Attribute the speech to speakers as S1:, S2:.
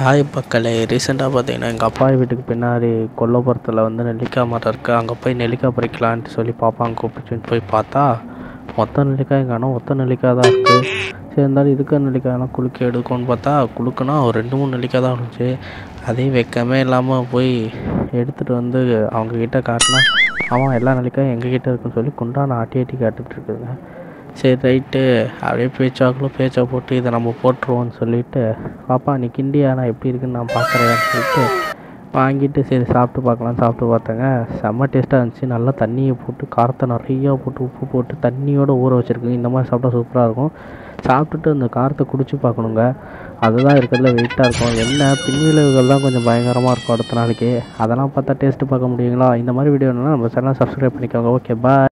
S1: hi மக்களே ரீசெண்டாக பார்த்தீங்கன்னா எங்கள் அப்பா வீட்டுக்கு பின்னாடி கொல்லப்புறத்தில் வந்து நெல்லிக்காய் மரம் இருக்குது அங்கே போய் நெல்லிக்காய் பறிக்கலான்ட்டு சொல்லி பாப்பாங்க கூப்பிட்டுன்னு போய் பார்த்தா மொத்த நெல்லிக்காய் காணும் ஒத்த நெல்லிக்காய் தான் இருக்குது சரி இருந்தாலும் இதுக்கு நெல்லிக்காயெல்லாம் குலுக்கி எடுக்கும்னு பார்த்தா குலுக்குனா ஒரு ரெண்டு மூணு நெல்லிக்காய் தான் இருந்துச்சு அதையும் வைக்கமே இல்லாமல் போய் எடுத்துகிட்டு வந்து அவங்கக்கிட்ட காட்டினா அவன் எல்லா நெல்லிக்காயும் எங்ககிட்ட இருக்குன்னு சொல்லி குண்டான ஆட்டி ஆட்டி காட்டுட்டு இருக்குதுங்க சரி ரைட்டு அப்படியே பேச்சாக்குள்ள பேச்சா போட்டு இதை நம்ம போட்டுருவோம்னு சொல்லிட்டு பாப்பா நீ கிண்டியா நான் எப்படி இருக்குன்னு நான் பார்க்குறேன்னு சொல்லிட்டு வாங்கிட்டு சரி சாப்பிட்டு பார்க்கலாம் சாப்பிட்டு பார்த்தேங்க செம்ம டேஸ்ட்டாக இருந்துச்சு நல்லா தண்ணியை போட்டு காரத்தை நிறையா போட்டு உப்பு போட்டு தண்ணியோடு ஊற வச்சுருக்குங்க இந்த மாதிரி சாப்பிட்டா சூப்பராக இருக்கும் சாப்பிட்டுட்டு அந்த காரத்தை குடிச்சு பார்க்கணுங்க அதுதான் இருக்கிறதுல வெயிட்டாக இருக்கும் என்ன பின்விளைவுகள் தான் கொஞ்சம் பயங்கரமாக இருக்கும் அடுத்த நாளைக்கு அதெல்லாம் பார்த்தா டேஸ்ட்டு பார்க்க முடியுங்களா இந்த மாதிரி வீடியோ வேணும்னா நம்ம சேனல் சப்ஸ்கிரைப் பண்ணிக்கோங்க ஓகே பாய்